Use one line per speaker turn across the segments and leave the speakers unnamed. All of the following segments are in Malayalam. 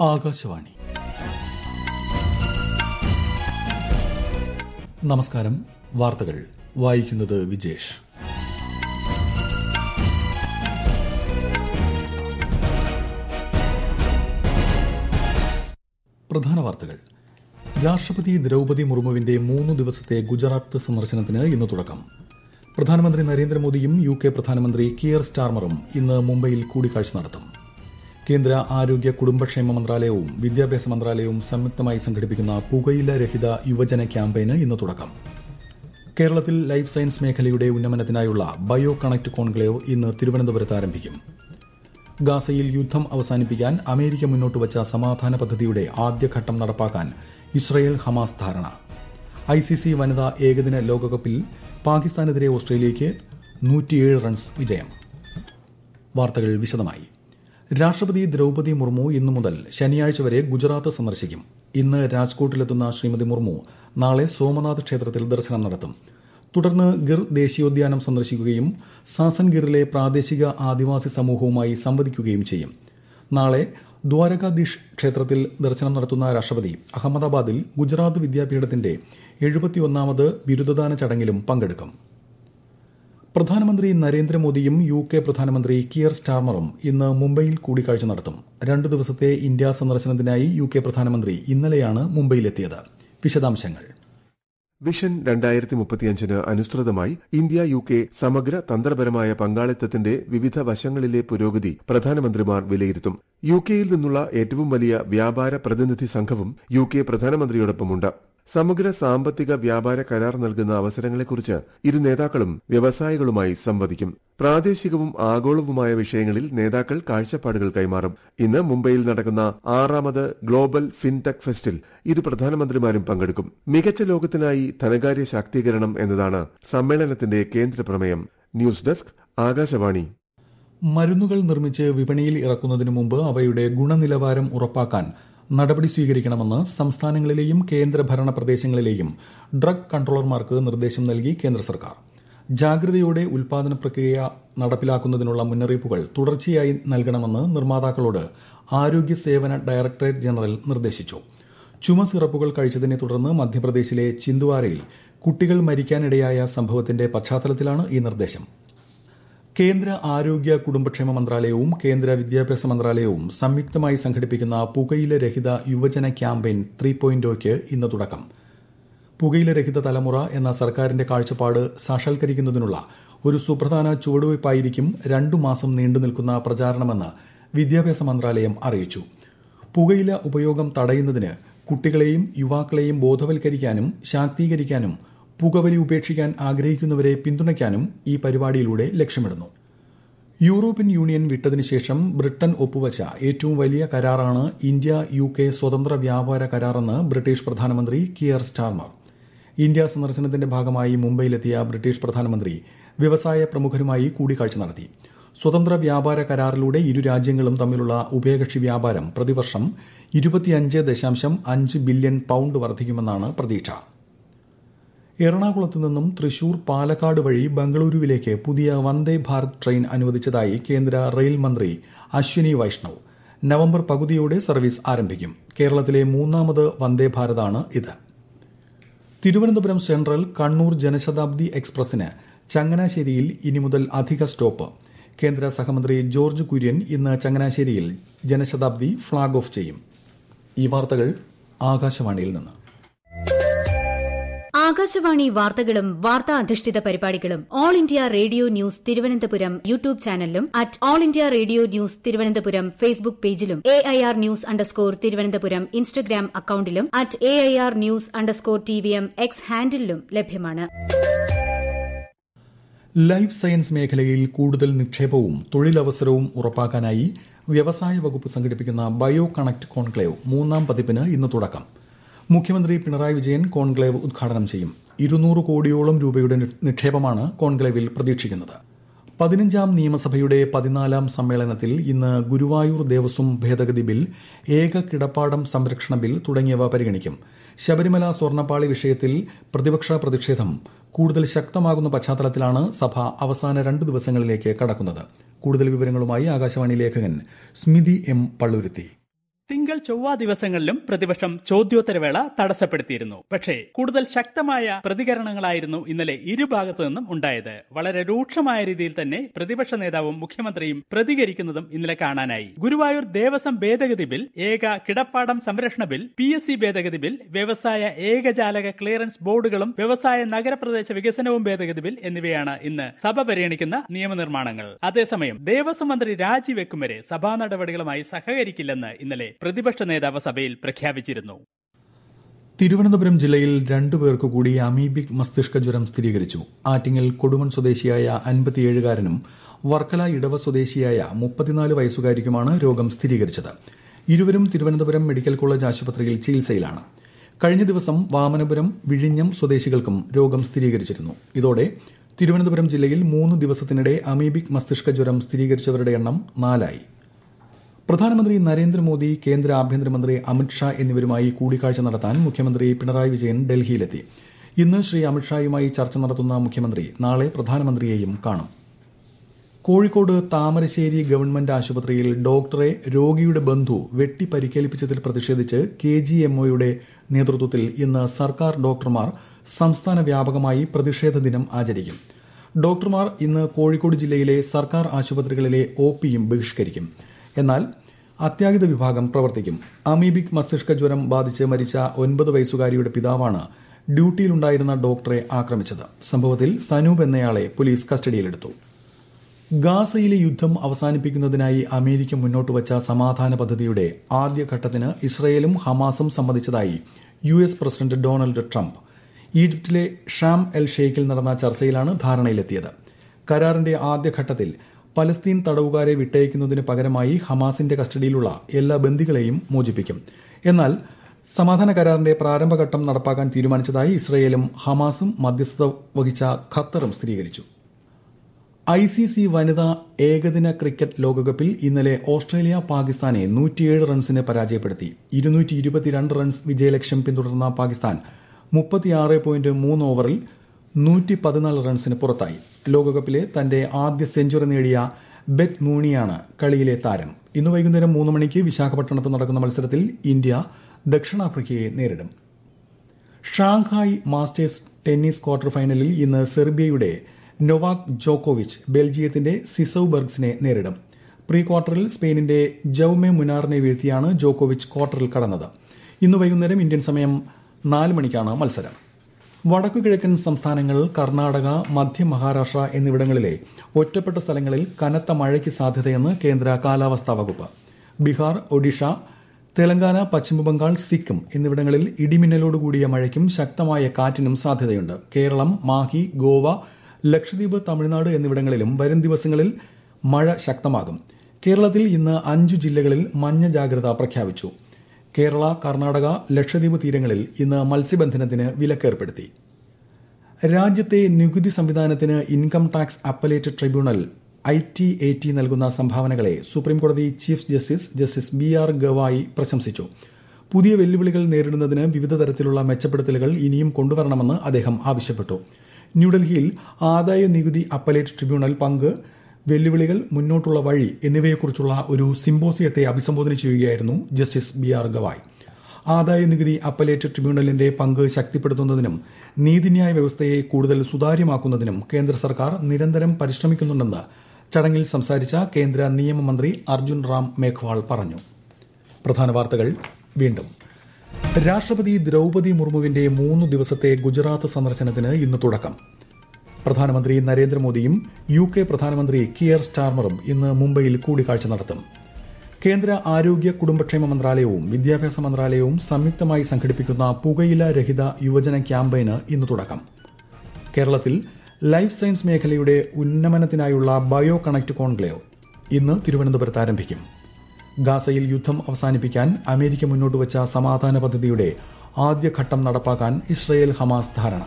ആകാശവാണി നമസ്കാരം വാർത്തകൾ വായിക്കുന്നത് വിജേഷ് പ്രധാന വാർത്തകൾ രാഷ്ട്രപതി ദ്രൌപതി മുർമുവിന്റെ മൂന്ന് ദിവസത്തെ ഗുജറാത്ത് സന്ദർശനത്തിന് ഇന്ന് തുടക്കം പ്രധാനമന്ത്രി നരേന്ദ്രമോദിയും യു കെ പ്രധാനമന്ത്രി കിയർ സ്റ്റാർമറും ഇന്ന് മുംബൈയിൽ കൂടിക്കാഴ്ച നടത്തും കേന്ദ്ര ആരോഗ്യ കുടുംബക്ഷേമ മന്ത്രാലയവും വിദ്യാഭ്യാസ മന്ത്രാലയവും സംയുക്തമായി സംഘടിപ്പിക്കുന്ന പുകയില രഹിത യുവജന ക്യാമ്പയിന് ഇന്ന് തുടക്കം കേരളത്തിൽ ലൈഫ് സയൻസ് മേഖലയുടെ ഉന്നമനത്തിനായുള്ള ബയോ കണക്ട് കോൺക്ലേവ് ഇന്ന് തിരുവനന്തപുരത്ത് ആരംഭിക്കും ഗാസയിൽ യുദ്ധം അവസാനിപ്പിക്കാൻ അമേരിക്ക മുന്നോട്ട് വച്ച സമാധാന പദ്ധതിയുടെ ആദ്യഘട്ടം നടപ്പാക്കാൻ ഇസ്രയേൽ ഹമാസ് ധാരണ ഐസിസി വനിതാ ഏകദിന ലോകകപ്പിൽ പാകിസ്ഥാനെതിരെ ഓസ്ട്രേലിയയ്ക്ക് നൂറ്റിയേഴ് റൺസ് വിജയം വാർത്തകൾ വിശദമായി രാഷ്ട്രപതി ദ്രൌപതി മുർമു ഇന്നു മുതൽ ശനിയാഴ്ച വരെ ഗുജറാത്ത് സന്ദർശിക്കും ഇന്ന് രാജ്കോട്ടിലെത്തുന്ന ശ്രീമതി മുർമു നാളെ സോമനാഥ് ക്ഷേത്രത്തിൽ ദർശനം നടത്തും തുടർന്ന് ഗിർ ദേശീയോദ്യാനം സന്ദർശിക്കുകയും സാസൻഗിറിലെ പ്രാദേശിക ആദിവാസി സമൂഹവുമായി സംവദിക്കുകയും ചെയ്യും നാളെ ദ്വാരകാധീഷ് ക്ഷേത്രത്തിൽ ദർശനം നടത്തുന്ന രാഷ്ട്രപതി അഹമ്മദാബാദിൽ ഗുജറാത്ത് വിദ്യാപീഠത്തിന്റെ എഴുപത്തിയൊന്നാമത് ബിരുദദാന ചടങ്ങിലും പങ്കെടുക്കും പ്രധാനമന്ത്രി നരേന്ദ്രമോദിയും യു കെ പ്രധാനമന്ത്രി കിയർ സ്റ്റാർമറും ഇന്ന് മുംബൈയിൽ കൂടിക്കാഴ്ച നടത്തും രണ്ടു ദിവസത്തെ ഇന്ത്യ സന്ദർശനത്തിനായി യു കെ പ്രധാനമന്ത്രി ഇന്നലെയാണ് മുംബൈയിലെത്തിയത് വിശദാംശങ്ങൾ
വിഷൻ രണ്ടായിരത്തി മുപ്പത്തിയഞ്ചിന് അനുസൃതമായി ഇന്ത്യ യു കെ സമഗ്ര തന്ത്രപരമായ പങ്കാളിത്തത്തിന്റെ വിവിധ വശങ്ങളിലെ പുരോഗതി പ്രധാനമന്ത്രിമാർ വിലയിരുത്തും യു കെയിൽ നിന്നുള്ള ഏറ്റവും വലിയ വ്യാപാര പ്രതിനിധി സംഘവും യു കെ പ്രധാനമന്ത്രിയോടൊപ്പമുണ്ട് സമഗ്ര സാമ്പത്തിക വ്യാപാര കരാർ നൽകുന്ന അവസരങ്ങളെക്കുറിച്ച് ഇരു നേതാക്കളും വ്യവസായികളുമായി സംവദിക്കും പ്രാദേശികവും ആഗോളവുമായ വിഷയങ്ങളിൽ നേതാക്കൾ കാഴ്ചപ്പാടുകൾ കൈമാറും ഇന്ന് മുംബൈയിൽ നടക്കുന്ന ആറാമത് ഗ്ലോബൽ ഫിൻടെക് ഫെസ്റ്റിൽ ഇരു പ്രധാനമന്ത്രിമാരും പങ്കെടുക്കും മികച്ച ലോകത്തിനായി ധനകാര്യ ശാക്തീകരണം എന്നതാണ് സമ്മേളനത്തിന്റെ കേന്ദ്ര പ്രമേയം ന്യൂസ് ഡെസ്ക് ആകാശവാണി
മരുന്നുകൾ നിർമ്മിച്ച് വിപണിയിൽ ഇറക്കുന്നതിനു മുമ്പ് അവയുടെ ഗുണനിലവാരം ഉറപ്പാക്കാൻ നടപടി സ്വീകരിക്കണമെന്ന് സംസ്ഥാനങ്ങളിലെയും കേന്ദ്രഭരണ പ്രദേശങ്ങളിലെയും ഡ്രഗ് കൺട്രോളർമാർക്ക് നിർദ്ദേശം നൽകി കേന്ദ്ര സർക്കാർ ജാഗ്രതയോടെ ഉൽപാദന പ്രക്രിയ നടപ്പിലാക്കുന്നതിനുള്ള മുന്നറിയിപ്പുകൾ തുടർച്ചയായി നൽകണമെന്ന് നിർമ്മാതാക്കളോട് ആരോഗ്യ സേവന ഡയറക്ടറേറ്റ് ജനറൽ നിർദ്ദേശിച്ചു ചുമ സിറപ്പുകൾ കഴിച്ചതിനെ തുടർന്ന് മധ്യപ്രദേശിലെ ചിന്തുവാരയിൽ കുട്ടികൾ മരിക്കാനിടയായ സംഭവത്തിന്റെ പശ്ചാത്തലത്തിലാണ് ഈ നിർദ്ദേശം കേന്ദ്ര ആരോഗ്യ കുടുംബക്ഷേമ മന്ത്രാലയവും കേന്ദ്ര വിദ്യാഭ്യാസ മന്ത്രാലയവും സംയുക്തമായി സംഘടിപ്പിക്കുന്ന പുകയില രഹിത യുവജന ക്യാമ്പയിൻ ത്രീ പോയിന്റോയ്ക്ക് ഇന്ന് തുടക്കം പുകയില രഹിത തലമുറ എന്ന സർക്കാരിന്റെ കാഴ്ചപ്പാട് സാക്ഷാത്കരിക്കുന്നതിനുള്ള ഒരു സുപ്രധാന ചുവടുവയ്പായിരിക്കും രണ്ടു മാസം നീണ്ടുനിൽക്കുന്ന പ്രചാരണമെന്ന് വിദ്യാഭ്യാസ മന്ത്രാലയം അറിയിച്ചു പുകയില ഉപയോഗം തടയുന്നതിന് കുട്ടികളെയും യുവാക്കളെയും ബോധവൽക്കരിക്കാനും ശാക്തീകരിക്കാനും പുകവലി ഉപേക്ഷിക്കാൻ ആഗ്രഹിക്കുന്നവരെ പിന്തുണയ്ക്കാനും ഈ പരിപാടിയിലൂടെ ലക്ഷ്യമിടുന്നു യൂറോപ്യൻ യൂണിയൻ വിട്ടതിനു ശേഷം ബ്രിട്ടൻ ഒപ്പുവച്ച ഏറ്റവും വലിയ കരാറാണ് ഇന്ത്യ യു കെ സ്വതന്ത്ര വ്യാപാര കരാറെന്ന് ബ്രിട്ടീഷ് പ്രധാനമന്ത്രി കിയർ സ്റ്റാർമർ ഇന്ത്യ സന്ദർശനത്തിന്റെ ഭാഗമായി മുംബൈയിലെത്തിയ ബ്രിട്ടീഷ് പ്രധാനമന്ത്രി വ്യവസായ പ്രമുഖരുമായി കൂടിക്കാഴ്ച നടത്തി സ്വതന്ത്ര വ്യാപാര കരാറിലൂടെ ഇരു രാജ്യങ്ങളും തമ്മിലുള്ള ഉഭയകക്ഷി വ്യാപാരം പ്രതിവർഷം ഇരുപത്തിയഞ്ച് ദശാംശം അഞ്ച് ബില്യൺ പൌണ്ട് വർദ്ധിക്കുമെന്നാണ് പ്രതീക്ഷ എറണാകുളത്തു നിന്നും തൃശൂർ പാലക്കാട് വഴി ബംഗളൂരുവിലേക്ക് പുതിയ വന്ദേ ഭാരത് ട്രെയിൻ അനുവദിച്ചതായി കേന്ദ്ര റെയിൽ മന്ത്രി അശ്വിനി വൈഷ്ണവ് നവംബർ പകുതിയോടെ സർവീസ് ആരംഭിക്കും കേരളത്തിലെ മൂന്നാമത് വന്ദേ ഭാരതാണ് ഇത് തിരുവനന്തപുരം സെൻട്രൽ കണ്ണൂർ ജനശതാബ്ദി എക്സ്പ്രസിന് ചങ്ങനാശ്ശേരിയിൽ ഇനി മുതൽ അധിക സ്റ്റോപ്പ് കേന്ദ്ര സഹമന്ത്രി ജോർജ് കുര്യൻ ഇന്ന് ചങ്ങനാശ്ശേരിയിൽ ജനശതാബ്ദി ഫ്ളാഗ് ഓഫ് ചെയ്യും ഈ വാർത്തകൾ ആകാശവാണിയിൽ നിന്ന്
ആകാശവാണി വാർത്തകളും വാർത്താ അധിഷ്ഠിത പരിപാടികളും all India radio news Thiruvananthapuram YouTube ചാനലിലും at all India radio news Thiruvananthapuram Facebook പേജിലും A I R news underscore Thiruvananthapuram Instagram അക്കൌണ്ടിലും at A I R news underscore T V M X ഹാൻഡിലും ലഭ്യമാണ്
ലൈഫ് സയൻസ് മേഖലയിൽ കൂടുതൽ നിക്ഷേപവും തൊഴിലവസരവും ഉറപ്പാക്കാനായി വ്യവസായ വകുപ്പ് സംഘടിപ്പിക്കുന്ന ബയോ കണക്ട് കോൺക്ലേവ് മൂന്നാം പതിപ്പിന് ഇന്ന് തുടക്കം മുഖ്യമന്ത്രി പിണറായി വിജയൻ കോൺക്ലേവ് ഉദ്ഘാടനം ചെയ്യും ഇരുന്നൂറ് കോടിയോളം രൂപയുടെ നിക്ഷേപമാണ് കോൺക്ലേവിൽ പ്രതീക്ഷിക്കുന്നത് പതിനഞ്ചാം നിയമസഭയുടെ പതിനാലാം സമ്മേളനത്തിൽ ഇന്ന് ഗുരുവായൂർ ദേവസ്വം ഭേദഗതി ബിൽ ഏക കിടപ്പാടം സംരക്ഷണ ബിൽ തുടങ്ങിയവ പരിഗണിക്കും ശബരിമല സ്വർണ്ണപ്പാളി വിഷയത്തിൽ പ്രതിപക്ഷ പ്രതിഷേധം കൂടുതൽ ശക്തമാകുന്ന പശ്ചാത്തലത്തിലാണ് സഭ അവസാന രണ്ട് ദിവസങ്ങളിലേക്ക് കടക്കുന്നത് കൂടുതൽ വിവരങ്ങളുമായി ആകാശവാണി ലേഖകൻ സ്മിതി എം പള്ളുരുത്തി
തിങ്കൾ തിങ്കൾ ചൊവ്വ ദിവസങ്ങളിലും പ്രതിപക്ഷം ചോദ്യോത്തരവേള തടസ്സപ്പെടുത്തിയിരുന്നു പക്ഷേ കൂടുതൽ ശക്തമായ പ്രതികരണങ്ങളായിരുന്നു ഇന്നലെ ഇരുഭാഗത്തു നിന്നും ഉണ്ടായത് വളരെ രൂക്ഷമായ രീതിയിൽ തന്നെ പ്രതിപക്ഷ നേതാവും മുഖ്യമന്ത്രിയും പ്രതികരിക്കുന്നതും ഇന്നലെ കാണാനായി ഗുരുവായൂർ ദേവസ്വം ഭേദഗതി ബിൽ ഏക കിടപ്പാടം സംരക്ഷണ ബിൽ പി എസ് സി ഭേദഗതി ബിൽ വ്യവസായ ഏകജാലക ക്ലിയറൻസ് ബോർഡുകളും വ്യവസായ നഗരപ്രദേശ വികസനവും ഭേദഗതി ബിൽ എന്നിവയാണ് ഇന്ന് സഭ പരിഗണിക്കുന്ന നിയമനിർമ്മാണങ്ങൾ അതേസമയം ദേവസ്വം മന്ത്രി രാജിവെക്കും വരെ സഭാ നടപടികളുമായി സഹകരിക്കില്ലെന്ന് ഇന്നലെ പ്രതിപക്ഷ നേതാവ് സഭയിൽ പ്രഖ്യാപിച്ചിരുന്നു
തിരുവനന്തപുരം ജില്ലയിൽ രണ്ടു പേർക്ക് കൂടി അമീബിക് മസ്തിഷ്ക ജ്വരം സ്ഥിരീകരിച്ചു ആറ്റിങ്ങൽ കൊടുമൺ സ്വദേശിയായ അൻപത്തിയേഴുകാരനും വർക്കല ഇടവ സ്വദേശിയായ മുപ്പത്തിനാല് വയസ്സുകാരിക്കുമാണ് രോഗം സ്ഥിരീകരിച്ചത് ഇരുവരും തിരുവനന്തപുരം മെഡിക്കൽ കോളേജ് ആശുപത്രിയിൽ ചികിത്സയിലാണ് കഴിഞ്ഞ ദിവസം വാമനപുരം വിഴിഞ്ഞം സ്വദേശികൾക്കും രോഗം സ്ഥിരീകരിച്ചിരുന്നു ഇതോടെ തിരുവനന്തപുരം ജില്ലയിൽ മൂന്ന് ദിവസത്തിനിടെ അമീബിക് മസ്തിഷ്ക ജ്വരം സ്ഥിരീകരിച്ചവരുടെ എണ്ണം നാലായി പ്രധാനമന്ത്രി നരേന്ദ്രമോദി കേന്ദ്ര ആഭ്യന്തരമന്ത്രി അമിത്ഷാ എന്നിവരുമായി കൂടിക്കാഴ്ച നടത്താൻ മുഖ്യമന്ത്രി പിണറായി വിജയൻ ഡൽഹിയിലെത്തി ഇന്ന് ശ്രീ അമിത്ഷായുമായി ചർച്ച നടത്തുന്ന മുഖ്യമന്ത്രി നാളെ പ്രധാനമന്ത്രിയെയും കാണും കോഴിക്കോട് താമരശ്ശേരി ഗവൺമെന്റ് ആശുപത്രിയിൽ ഡോക്ടറെ രോഗിയുടെ ബന്ധു വെട്ടി പരിക്കേൽപ്പിച്ചതിൽ പ്രതിഷേധിച്ച് കെ ജി എംഒയുടെ നേതൃത്വത്തിൽ ഇന്ന് സർക്കാർ ഡോക്ടർമാർ സംസ്ഥാന വ്യാപകമായി പ്രതിഷേധ ദിനം ആചരിക്കും ഡോക്ടർമാർ ഇന്ന് കോഴിക്കോട് ജില്ലയിലെ സർക്കാർ ആശുപത്രികളിലെ ഒ പിയും ബഹിഷ്കരിക്കും എന്നാൽ അത്യാഹിത വിഭാഗം പ്രവർത്തിക്കും അമീബിക് മസ്തിഷ്ക ജ്വരം ബാധിച്ച് മരിച്ച ഒൻപത് വയസ്സുകാരിയുടെ പിതാവാണ് ഡ്യൂട്ടിയിലുണ്ടായിരുന്ന ഡോക്ടറെ ആക്രമിച്ചത് സംഭവത്തിൽ സനൂപ് എന്നയാളെ പോലീസ് കസ്റ്റഡിയിലെടുത്തു ഗാസയിലെ യുദ്ധം അവസാനിപ്പിക്കുന്നതിനായി അമേരിക്ക മുന്നോട്ട് വച്ച സമാധാന പദ്ധതിയുടെ ആദ്യഘട്ടത്തിന് ഇസ്രയേലും ഹമാസും സമ്മതിച്ചതായി U S president Donald Trump ഈജിപ്തിലെ ഷാം എൽ ഷെയ്ഖിൽ നടന്ന ചർച്ചയിലാണ് ധാരണയിലെത്തിയത് കരാറിന്റെ ആദ്യഘട്ടത്തിൽ പലസ്തീൻ തടവുകാരെ വിട്ടയക്കുന്നതിന് പകരമായി ഹമാസിന്റെ കസ്റ്റഡിയിലുള്ള എല്ലാ ബന്ദികളെയും മോചിപ്പിക്കും എന്നാൽ സമാധാന കരാറിന്റെ പ്രാരംഭഘട്ടം നടപ്പാക്കാൻ തീരുമാനിച്ചതായി ഇസ്രയേലും ഹമാസും മധ്യസ്ഥത വഹിച്ച ഖത്തറും സ്ഥിരീകരിച്ചു ഐ സി സി വനിതാ ഏകദിന ക്രിക്കറ്റ് ലോകകപ്പിൽ ഇന്നലെ ഓസ്ട്രേലിയ പാകിസ്ഥാനെ നൂറ്റിയേഴ് റൺസിന് പരാജയപ്പെടുത്തി ഇരുന്നൂറ്റി ഇരുപത്തിരണ്ട് റൺസ് വിജയലക്ഷ്യം പിന്തുടർന്ന പാകിസ്ഥാൻ മുപ്പത്തിയാറ് പോയിന്റ് മൂന്ന് ഓവറിൽ നൂറ്റി പതിനാല് റൺസിന് പുറത്തായി ലോകകപ്പിലെ തന്റെ ആദ്യ സെഞ്ചുറി നേടിയ ബെറ്റ് മൂണിയാണ് കളിയിലെ താരം ഇന്ന് വൈകുന്നേരം മൂന്ന് മണിക്ക് വിശാഖപട്ടണത്ത് നടക്കുന്ന മത്സരത്തിൽ ഇന്ത്യ ദക്ഷിണാഫ്രിക്കയെ നേരിടും ഷാങ്ഹായ് മാസ്റ്റേഴ്സ് ടെന്നീസ് ക്വാർട്ടർ ഫൈനലിൽ ഇന്ന് സെർബിയയുടെ നൊവാക് ജോക്കോവിച്ച് ബെൽജിയത്തിന്റെ സിസൌബർഗ്സിനെ നേരിടും പ്രീ ക്വാർട്ടറിൽ സ്പെയിനിന്റെ ജൌമെ മുനാറിനെ വീഴ്ത്തിയാണ് ജോക്കോവിച്ച് ക്വാർട്ടറിൽ കടന്നത് ഇന്ന് വൈകുന്നേരം ഇന്ത്യൻ സമയം നാല് മണിക്കാണ് മത്സരം വടക്കുകിഴക്കൻ സംസ്ഥാനങ്ങൾ കർണാടക മധ്യ മഹാരാഷ്ട്ര എന്നിവിടങ്ങളിലെ ഒറ്റപ്പെട്ട സ്ഥലങ്ങളിൽ കനത്ത മഴയ്ക്ക് സാധ്യതയെന്ന് കേന്ദ്ര കാലാവസ്ഥാ വകുപ്പ് ബീഹാർ ഒഡീഷ തെലങ്കാന പശ്ചിമബംഗാൾ സിക്കിം എന്നിവിടങ്ങളിൽ ഇടിമിന്നലോടുകൂടിയ മഴയ്ക്കും ശക്തമായ കാറ്റിനും സാധ്യതയുണ്ട് കേരളം മാഹി ഗോവ ലക്ഷദ്വീപ് തമിഴ്നാട് എന്നിവിടങ്ങളിലും വരും ദിവസങ്ങളിൽ മഴ ശക്തമാകും കേരളത്തിൽ ഇന്ന് അഞ്ചു ജില്ലകളിൽ മഞ്ഞ ജാഗ്രത പ്രഖ്യാപിച്ചു കേരള കർണാടക ലക്ഷദ്വീപ് തീരങ്ങളിൽ ഇന്ന് മത്സ്യബന്ധനത്തിന് വിലക്കേർപ്പെടുത്തി രാജ്യത്തെ നികുതി സംവിധാനത്തിന് income tax appellate tribunal I T A T നൽകുന്ന സംഭാവനകളെ സുപ്രീംകോടതി chief justice justice B R Gavai പ്രശംസിച്ചു പുതിയ വെല്ലുവിളികൾ നേരിടുന്നതിന് വിവിധ തരത്തിലുള്ള മെച്ചപ്പെടുത്തലുകൾ ഇനിയും കൊണ്ടുവരണമെന്ന് അദ്ദേഹം ആവശ്യപ്പെട്ടു ന്യൂഡൽഹിയിൽ ആദായ നികുതി അപ്പലേറ്റ് ട്രിബ്യൂണൽ പങ്ക് വെല്ലുവിളികൾ മുന്നോട്ടുള്ള വഴി എന്നിവയെക്കുറിച്ചുള്ള ഒരു സിംബോസിയത്തെ അഭിസംബോധന ചെയ്യുകയായിരുന്നു ജസ്റ്റിസ് ബി ആർ ഗവായ് ആദായ നികുതി അപ്പലേറ്റ് ട്രിബ്യൂണലിന്റെ പങ്ക് ശക്തിപ്പെടുത്തുന്നതിനും നീതിന്യായ വ്യവസ്ഥയെ കൂടുതൽ സുതാര്യമാക്കുന്നതിനും കേന്ദ്ര സർക്കാർ നിരന്തരം പരിശ്രമിക്കുന്നുണ്ടെന്ന് ചടങ്ങിൽ സംസാരിച്ച കേന്ദ്ര നിയമമന്ത്രി അർജുൻ റാം മേഘ്വാൾ പറഞ്ഞു പ്രധാന വാർത്തകൾ വീണ്ടും രാഷ്ട്രപതി ദ്രൌപതി മുർമുവിന്റെ മൂന്ന് ദിവസത്തെ ഗുജറാത്ത് സന്ദർശനത്തിന് ഇന്ന് തുടക്കം പ്രധാനമന്ത്രി നരേന്ദ്രമോദിയും യു കെ പ്രധാനമന്ത്രി കിയർ സ്റ്റാർമറും ഇന്ന് മുംബൈയിൽ കൂടിക്കാഴ്ച നടത്തും കേന്ദ്ര ആരോഗ്യ കുടുംബക്ഷേമ മന്ത്രാലയവും വിദ്യാഭ്യാസ മന്ത്രാലയവും സംയുക്തമായി സംഘടിപ്പിക്കുന്ന പുകയില രഹിത യുവജന ക്യാമ്പയിന് ഇന്ന് തുടക്കം കേരളത്തിൽ ലൈഫ് സയൻസ് മേഖലയുടെ ഉന്നമനത്തിനായുള്ള ബയോ കണക്ട് കോൺക്ലേവ് ഇന്ന് തിരുവനന്തപുരത്ത് ആരംഭിക്കും ഗാസയിൽ യുദ്ധം അവസാനിപ്പിക്കാൻ അമേരിക്ക മുന്നോട്ട് വച്ച സമാധാന പദ്ധതിയുടെ ആദ്യഘട്ടം നടപ്പാക്കാൻ ഇസ്രയേൽ ഹമാസ് ധാരണ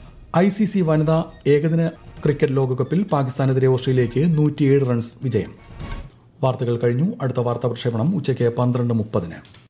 ഐ സി സി വനിതാ ഏകദിന ക്രിക്കറ്റ് ലോകകപ്പിൽ പാകിസ്ഥാനെതിരെ ഓസ്ട്രേലിയയ്ക്ക് നൂറ്റിയേഴ് റൺസ് വിജയം വാർത്തകൾ കഴിഞ്ഞു അടുത്ത വാർത്താ പ്രക്ഷേപണം ഉച്ചയ്ക്ക് പന്ത്രണ്ട് മുപ്പതിന്